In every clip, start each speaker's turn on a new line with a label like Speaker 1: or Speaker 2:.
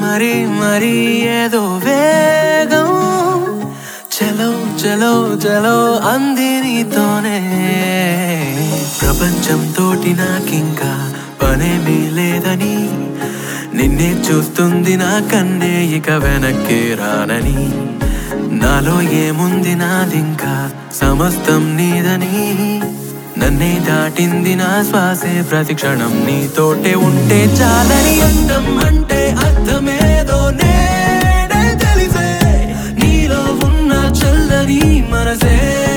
Speaker 1: మరి మరి ఏదో వేగం చలో చలో చలో అంది నీతోనే ప్రపంచం తోటి నాకింకా పనేమీ లేదని నిన్నే చూస్తుంది నా కన్నే ఇక వెనక్కి రానని నాలో ఏముంది నాదింకా సమస్తం నీదని నన్నే దాటింది నా శ్వాసే ప్రతి క్షణం నీతోటే ఉంటే చాలని అందం అంటే అర్థమేదో నేడే తెలిసే నీలో ఉన్న చల్లని మనసే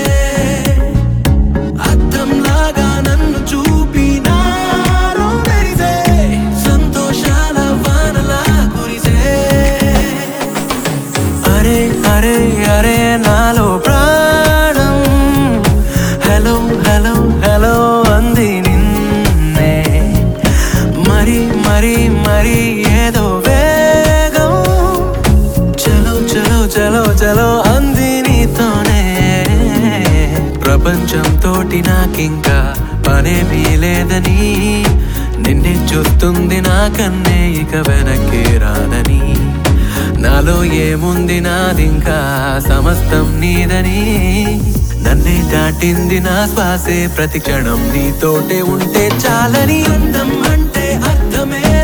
Speaker 1: అద్దంలాగా నన్ను చూపి నాలో మెరిసే సంతోషాల వానలా కురిసే అరే అరే అరే నాలో ప్రాణం హలో హలో హలో అంది నిన్నే మరి మరి మరి ఏదో వేగం చలో చలో చలో చలో అంది నీతోనే ప్రపంచం తోటి నాకింకా పనేమీ లేదని నిన్నే చూస్తుంది నా కన్నే ఇక వెనక్కి రాదని నాలో ఏముంది నాదింకా సమస్తం నీదని నన్నే దాటింది నా శ్వాసే ప్రతి క్షణం నీతోటే ఉంటే చాలని అందం అంటే అర్థమే